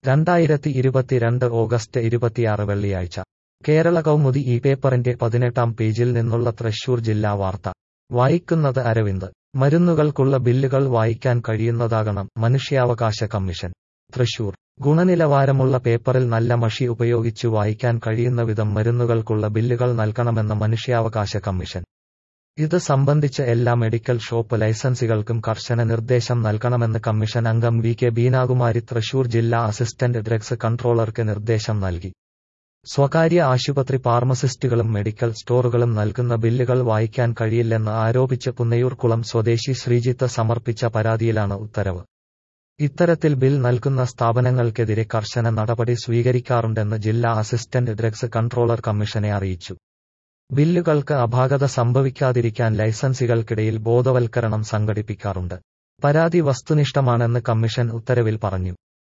രണ്ടായിരത്തി ഇരുപത്തിരണ്ട് ഓഗസ്റ്റ് ഇരുപത്തിയാറ് വെള്ളിയാഴ്ച കേരള കൗമുദി ഈ പേപ്പറിന്റെ പതിനെട്ടാം പേജിൽ നിന്നുള്ള തൃശൂർ ജില്ലാ വാർത്ത വായിക്കുന്നത് അരവിന്ദ് മരുന്നുകൾക്കുള്ള ബില്ലുകൾ വായിക്കാൻ കഴിയുന്നതാകണം മനുഷ്യാവകാശ കമ്മീഷൻ തൃശൂർ ഗുണനിലവാരമുള്ള പേപ്പറിൽ നല്ല മഷി ഉപയോഗിച്ചു വായിക്കാൻ കഴിയുന്ന വിധം മരുന്നുകൾക്കുള്ള ബില്ലുകൾ നൽകണമെന്ന് മനുഷ്യാവകാശ കമ്മീഷൻ ഇത് സംബന്ധിച്ച് എല്ലാ മെഡിക്കൽ ഷോപ്പ് ലൈസൻസുകൾക്കും കർശന നിർദ്ദേശം നൽകണമെന്ന് കമ്മീഷൻ അംഗം വി കെ ബീനാകുമാരി തൃശൂർ ജില്ലാ അസിസ്റ്റന്റ് ഡ്രഗ്സ് കൺട്രോളർക്ക് നിർദ്ദേശം നൽകി സ്വകാര്യ ആശുപത്രി ഫാർമസിസ്റ്റുകളും മെഡിക്കൽ സ്റ്റോറുകളും നൽകുന്ന ബില്ലുകൾ വായിക്കാൻ കഴിയില്ലെന്ന് ആരോപിച്ച് പുന്നയൂർക്കുളം സ്വദേശി ശ്രീജിത്ത് സമർപ്പിച്ച പരാതിയിലാണ് ഉത്തരവ് ഇത്തരത്തിൽ ബിൽ നൽകുന്ന സ്ഥാപനങ്ങൾക്കെതിരെ കർശന നടപടി സ്വീകരിക്കാറുണ്ടെന്ന് ജില്ലാ അസിസ്റ്റന്റ് ഡ്രഗ്സ് കൺട്രോളർ കമ്മീഷനെ അറിയിച്ചു ബില്ലുകൾക്ക് അപാകത സംഭവിക്കാതിരിക്കാൻ ലൈസൻസുകൾക്കിടയിൽ ബോധവൽക്കരണം സംഘടിപ്പിക്കാറുണ്ട് പരാതി വസ്തുനിഷ്ഠമാണെന്ന് കമ്മീഷൻ ഉത്തരവിൽ പറഞ്ഞു